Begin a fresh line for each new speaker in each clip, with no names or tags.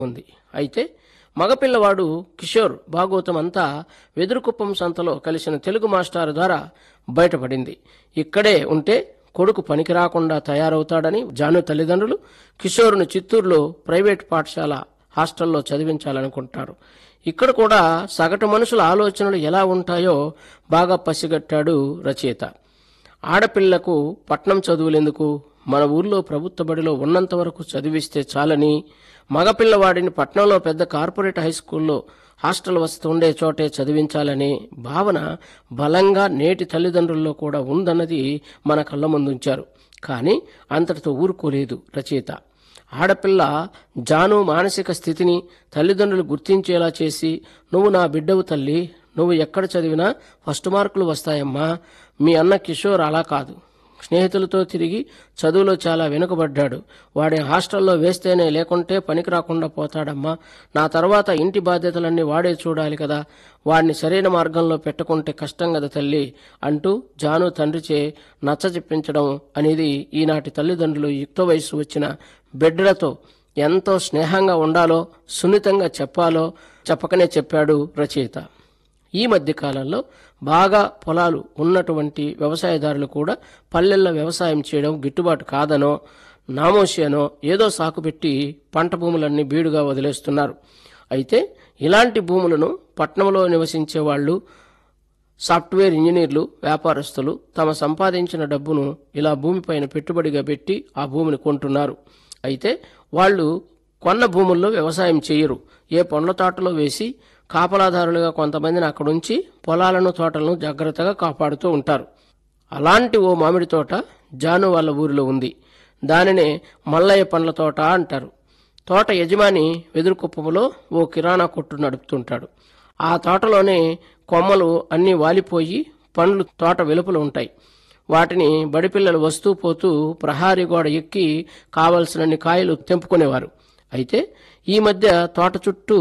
ఉంది అయితే మగపిల్లవాడు కిషోర్ భాగవతం అంతా వెదురుకుప్పం సంతలో కలిసిన తెలుగు మాస్టారు ద్వారా బయటపడింది ఇక్కడే ఉంటే కొడుకు పనికి రాకుండా తయారవుతాడని జాను తల్లిదండ్రులు కిషోర్ను చిత్తూరులో ప్రైవేట్ పాఠశాల హాస్టల్లో చదివించాలనుకుంటారు ఇక్కడ కూడా సగటు మనుషుల ఆలోచనలు ఎలా ఉంటాయో బాగా పసిగట్టాడు రచయిత ఆడపిల్లకు పట్నం చదువులెందుకు మన ఊర్లో ప్రభుత్వ బడిలో ఉన్నంత వరకు చదివిస్తే చాలని మగపిల్లవాడిని పట్నంలో పెద్ద కార్పొరేట్ హై స్కూల్లో హాస్టల్ వసతి ఉండే చోటే చదివించాలనే భావన బలంగా నేటి తల్లిదండ్రుల్లో కూడా ఉందన్నది మన కళ్ళ ముందుంచారు కానీ అంతటితో ఊరుకోలేదు రచయిత ఆడపిల్ల జాను మానసిక స్థితిని తల్లిదండ్రులు గుర్తించేలా చేసి నువ్వు నా బిడ్డవు తల్లి నువ్వు ఎక్కడ చదివినా ఫస్ట్ మార్కులు వస్తాయమ్మా మీ అన్న కిషోర్ అలా కాదు స్నేహితులతో తిరిగి చదువులో చాలా వెనుకబడ్డాడు వాడి హాస్టల్లో వేస్తేనే లేకుంటే పనికి రాకుండా పోతాడమ్మా నా తర్వాత ఇంటి బాధ్యతలన్నీ వాడే చూడాలి కదా వాడిని సరైన మార్గంలో పెట్టుకుంటే కష్టం కదా తల్లి అంటూ జాను తండ్రిచే నచ్చ చెప్పించడం అనేది ఈనాటి తల్లిదండ్రులు యుక్త వయసు వచ్చిన బిడ్డలతో ఎంతో స్నేహంగా ఉండాలో సున్నితంగా చెప్పాలో చెప్పకనే చెప్పాడు రచయిత ఈ మధ్య కాలంలో బాగా పొలాలు ఉన్నటువంటి వ్యవసాయదారులు కూడా పల్లెల్లో వ్యవసాయం చేయడం గిట్టుబాటు కాదనో నామోషి అనో ఏదో సాకు పెట్టి పంట భూములన్నీ బీడుగా వదిలేస్తున్నారు అయితే ఇలాంటి భూములను పట్నంలో నివసించే వాళ్ళు సాఫ్ట్వేర్ ఇంజనీర్లు వ్యాపారస్తులు తమ సంపాదించిన డబ్బును ఇలా భూమిపైన పెట్టుబడిగా పెట్టి ఆ భూమిని కొంటున్నారు అయితే వాళ్ళు కొన్న భూముల్లో వ్యవసాయం చేయరు ఏ పండ్ల తోటలో వేసి కాపలాదారులుగా కొంతమందిని అక్కడుంచి పొలాలను తోటలను జాగ్రత్తగా కాపాడుతూ ఉంటారు అలాంటి ఓ మామిడి తోట జాను వాళ్ళ ఊరిలో ఉంది దానినే మల్లయ్య పండ్ల తోట అంటారు తోట యజమాని వెదురుకుప్పములో ఓ కిరాణా కొట్టు నడుపుతుంటాడు ఆ తోటలోనే కొమ్మలు అన్నీ వాలిపోయి పండ్లు తోట వెలుపల ఉంటాయి వాటిని బడిపిల్లలు వస్తూ పోతూ ప్రహారీ గోడ ఎక్కి కావలసినన్ని కాయలు తెంపుకునేవారు అయితే ఈ మధ్య తోట చుట్టూ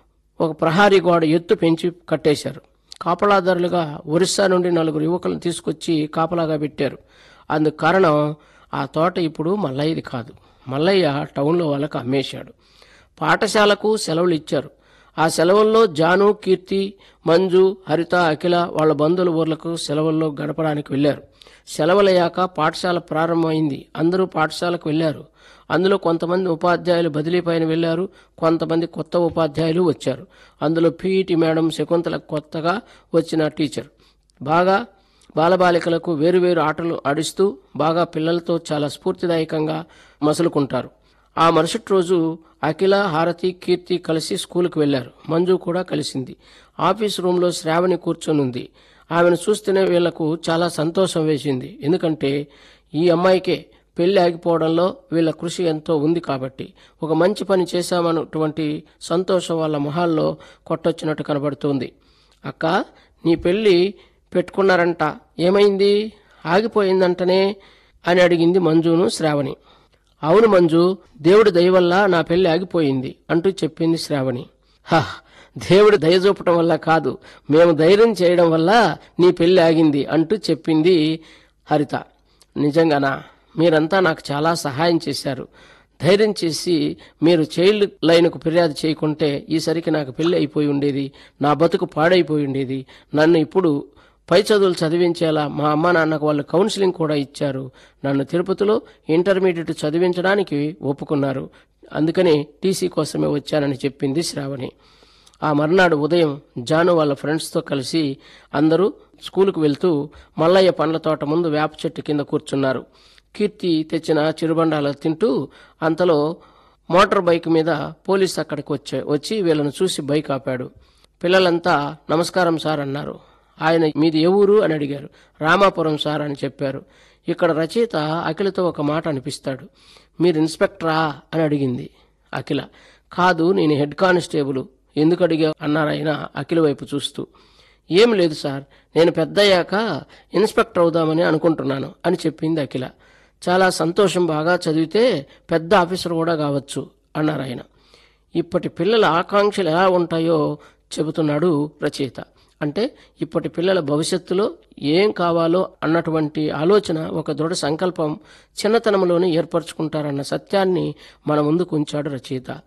ఒక ప్రహారీ గోడ ఎత్తు పెంచి కట్టేశారు కాపలాదారులుగా ఒరిస్సా నుండి నలుగురు యువకులను తీసుకొచ్చి కాపలాగా పెట్టారు అందుకు కారణం ఆ తోట ఇప్పుడు మల్లయ్యది కాదు మల్లయ్య టౌన్లో వాళ్ళకు అమ్మేశాడు పాఠశాలకు సెలవులు ఇచ్చారు ఆ సెలవుల్లో జాను కీర్తి మంజు హరిత అఖిల వాళ్ళ బంధువుల ఊర్లకు సెలవుల్లో గడపడానికి వెళ్లారు సెలవులయ్యాక పాఠశాల ప్రారంభమైంది అందరూ పాఠశాలకు వెళ్లారు అందులో కొంతమంది ఉపాధ్యాయులు బదిలీ పైన వెళ్లారు కొంతమంది కొత్త ఉపాధ్యాయులు వచ్చారు అందులో పీఈటీ మేడం శకుంతల కొత్తగా వచ్చిన టీచర్ బాగా బాలబాలికలకు వేరువేరు ఆటలు ఆడిస్తూ బాగా పిల్లలతో చాలా స్ఫూర్తిదాయకంగా మసులుకుంటారు ఆ మరుసటి రోజు అఖిల హారతి కీర్తి కలిసి స్కూల్కి వెళ్లారు మంజు కూడా కలిసింది ఆఫీస్ రూమ్లో శ్రావణి కూర్చొని ఉంది ఆమెను చూస్తేనే వీళ్లకు చాలా సంతోషం వేసింది ఎందుకంటే ఈ అమ్మాయికే పెళ్లి ఆగిపోవడంలో వీళ్ళ కృషి ఎంతో ఉంది కాబట్టి ఒక మంచి పని చేశామన్నటువంటి సంతోషం వాళ్ళ మొహాల్లో కొట్టొచ్చినట్టు కనబడుతుంది అక్క నీ పెళ్లి పెట్టుకున్నారంట ఏమైంది ఆగిపోయిందంటనే అని అడిగింది మంజును శ్రావణి అవును మంజు దేవుడి దయ వల్ల నా పెళ్లి ఆగిపోయింది అంటూ చెప్పింది శ్రావణి హా దేవుడి దయ చూపటం వల్ల కాదు మేము ధైర్యం చేయడం వల్ల నీ పెళ్లి ఆగింది అంటూ చెప్పింది హరిత నిజంగానా మీరంతా నాకు చాలా సహాయం చేశారు ధైర్యం చేసి మీరు చైల్డ్ లైన్కు ఫిర్యాదు చేయకుంటే ఈసరికి నాకు పెళ్లి అయిపోయి ఉండేది నా బతుకు పాడైపోయి ఉండేది నన్ను ఇప్పుడు పై చదువులు చదివించేలా మా అమ్మ నాన్నకు వాళ్ళు కౌన్సిలింగ్ కూడా ఇచ్చారు నన్ను తిరుపతిలో ఇంటర్మీడియట్ చదివించడానికి ఒప్పుకున్నారు అందుకని టీసీ కోసమే వచ్చానని చెప్పింది శ్రావణి ఆ మర్నాడు ఉదయం జాను వాళ్ళ ఫ్రెండ్స్తో కలిసి అందరూ స్కూలుకు వెళ్తూ మల్లయ్య పండ్ల తోట ముందు వేప చెట్టు కింద కూర్చున్నారు కీర్తి తెచ్చిన చిరుబండాలు తింటూ అంతలో మోటార్ బైక్ మీద పోలీస్ అక్కడికి వచ్చే వచ్చి వీళ్ళను చూసి బైక్ ఆపాడు పిల్లలంతా నమస్కారం సార్ అన్నారు ఆయన మీది ఏ ఊరు అని అడిగారు రామాపురం సార్ అని చెప్పారు ఇక్కడ రచయిత అఖిలతో ఒక మాట అనిపిస్తాడు మీరు ఇన్స్పెక్టరా అని అడిగింది అఖిల కాదు నేను హెడ్ కానిస్టేబుల్ ఎందుకు అడిగా అన్నారు ఆయన అఖిల వైపు చూస్తూ ఏం లేదు సార్ నేను పెద్దయ్యాక ఇన్స్పెక్టర్ అవుదామని అనుకుంటున్నాను అని చెప్పింది అఖిల చాలా సంతోషం బాగా చదివితే పెద్ద ఆఫీసర్ కూడా కావచ్చు అన్నారు ఆయన ఇప్పటి పిల్లల ఆకాంక్షలు ఎలా ఉంటాయో చెబుతున్నాడు రచయిత అంటే ఇప్పటి పిల్లల భవిష్యత్తులో ఏం కావాలో అన్నటువంటి ఆలోచన ఒక దృఢ సంకల్పం చిన్నతనంలోనే ఏర్పరచుకుంటారన్న సత్యాన్ని మన ముందుకు ఉంచాడు రచయిత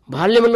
బాల్యంలో